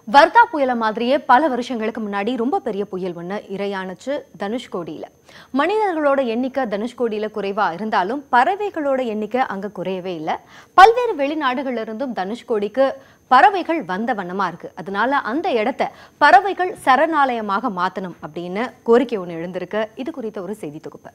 வர்தா புயல மாதிரியே பல வருஷங்களுக்கு முன்னாடி ரொம்ப பெரிய புயல் ஒன்று இரையானுச்சு தனுஷ்கோடியில மனிதர்களோட எண்ணிக்கை தனுஷ்கோடியில குறைவா இருந்தாலும் பறவைகளோட எண்ணிக்கை அங்க குறையவே இல்லை பல்வேறு வெளிநாடுகள்ல இருந்தும் தனுஷ்கோடிக்கு பறவைகள் வந்த வண்ணமா இருக்கு அதனால அந்த இடத்த பறவைகள் சரணாலயமாக மாத்தணும் அப்படின்னு கோரிக்கை ஒன்று எழுந்திருக்கு இது குறித்த ஒரு செய்தி தொகுப்பு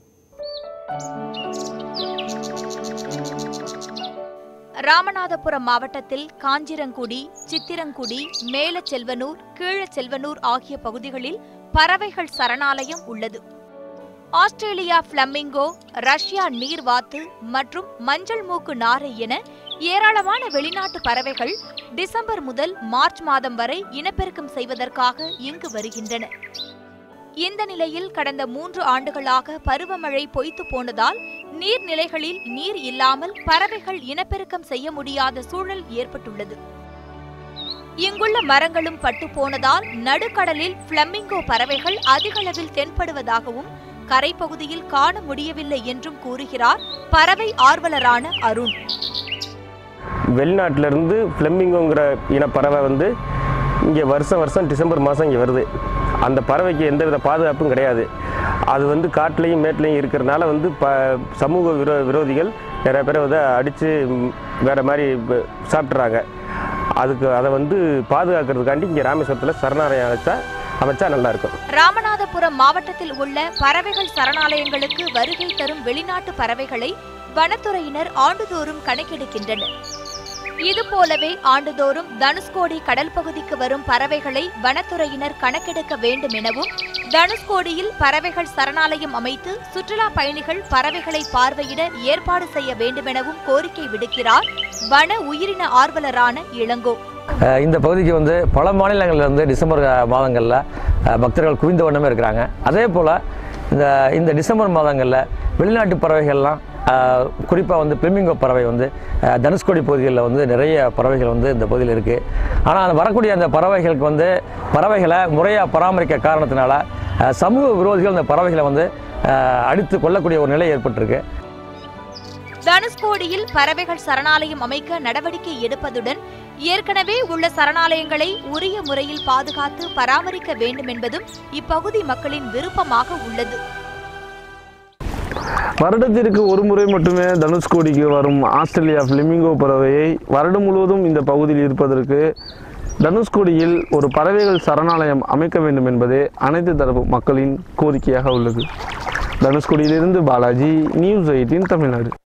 ராமநாதபுரம் மாவட்டத்தில் காஞ்சிரங்குடி சித்திரங்குடி மேலச்செல்வனூர் கீழச்செல்வனூர் ஆகிய பகுதிகளில் பறவைகள் சரணாலயம் உள்ளது ஆஸ்திரேலியா பிளமிங்கோ ரஷ்யா நீர்வாத்து மற்றும் மஞ்சள் மூக்கு நாரை என ஏராளமான வெளிநாட்டு பறவைகள் டிசம்பர் முதல் மார்ச் மாதம் வரை இனப்பெருக்கம் செய்வதற்காக இங்கு வருகின்றன இந்த நிலையில் கடந்த மூன்று ஆண்டுகளாக பருவமழை பொய்த்து போனதால் நீர்நிலைகளில் நீர் இல்லாமல் பறவைகள் இனப்பெருக்கம் செய்ய முடியாத சூழல் ஏற்பட்டுள்ளது இங்குள்ள மரங்களும் பட்டு போனதால் நடுக்கடலில் பிளமிங்கோ பறவைகள் அதிகளவில் தென்படுவதாகவும் கரைப்பகுதியில் காண முடியவில்லை என்றும் கூறுகிறார் பறவை ஆர்வலரான அருண் வெளிநாட்டிலேருந்து ஃப்ளெமிங்கோங்கிற இன பறவை வந்து இங்கே வருஷம் வருஷம் டிசம்பர் மாதம் இங்கே வருது அந்த பறவைக்கு எந்தவித பாதுகாப்பும் கிடையாது அது வந்து காட்டுலேயும் மேட்லேயும் இருக்கிறனால வந்து ப சமூக விரோ விரோதிகள் நிறைய பேரை வந்து அடித்து வேறு மாதிரி ப- சாப்பிட்றாங்க அதுக்கு அதை வந்து பாதுகாக்கிறதுக்காண்டி இங்கே ராமேஸ்வரத்தில் சரணாலயம் அமைச்சா அமைச்சா நல்லாயிருக்கும் ராமநாதபுரம் மாவட்டத்தில் உள்ள பறவைகள் சரணாலயங்களுக்கு வருகை தரும் வெளிநாட்டு பறவைகளை வனத்துறையினர் ஆண்டுதோறும் கணக்கெடுக்கின்றனர் இதுபோலவே ஆண்டுதோறும் தனுஷ்கோடி கடல் பகுதிக்கு வரும் பறவைகளை வனத்துறையினர் கணக்கெடுக்க வேண்டும் எனவும் தனுஷ்கோடியில் பறவைகள் சரணாலயம் அமைத்து சுற்றுலா பயணிகள் பறவைகளை பார்வையிட ஏற்பாடு செய்ய வேண்டுமெனவும் கோரிக்கை விடுக்கிறார் வன உயிரின ஆர்வலரான இளங்கோ அஹ் இந்த பகுதிக்கு வந்து பல மாநிலங்கள்ல இருந்து டிசம்பர் மாதங்களில் பக்தர்கள் குவிந்த வண்ணமே இருக்கிறாங்க அதே போல் இந்த இந்த டிசம்பர் மாதங்களில் வெளிநாட்டு பறவைகள்லாம் குறிப்பாக வந்து பிளமிங்கோ பறவை வந்து அஹ், தனுஷ்கோடி பகுதிகளில் வந்து நிறைய பறவைகள் வந்து இந்த பகுதியில் இருக்குது ஆனால் அந்த வரக்கூடிய அந்த பறவைகளுக்கு வந்து பறவைகளை முறையாக பராமரிக்க காரணத்தினால அஹ், சமூக விரோதிகள் அந்த பறவைகளை வந்து அஹ், அடித்து கொல்லக்கூடிய ஒரு நிலை ஏற்பட்டிருக்கு தனுஷ்கோடியில் பறவைகள் சரணாலயம் அமைக்க நடவடிக்கை எடுப்பதுடன் ஏற்கனவே உள்ள சரணாலயங்களை உரிய முறையில் பாதுகாத்து பராமரிக்க வேண்டும் என்பதும் இப்பகுதி மக்களின் விருப்பமாக உள்ளது வருடத்திற்கு ஒரு முறை மட்டுமே தனுஷ்கோடிக்கு வரும் ஆஸ்திரேலியா ஃப்ளெமிங்கோ பறவையை வருடம் முழுவதும் இந்த பகுதியில் இருப்பதற்கு தனுஷ்கோடியில் ஒரு பறவைகள் சரணாலயம் அமைக்க வேண்டும் என்பதே அனைத்து தரப்பு மக்களின் கோரிக்கையாக உள்ளது தனுஷ்கோடியிலிருந்து பாலாஜி நியூஸ் எயிட்டின் தமிழ்நாடு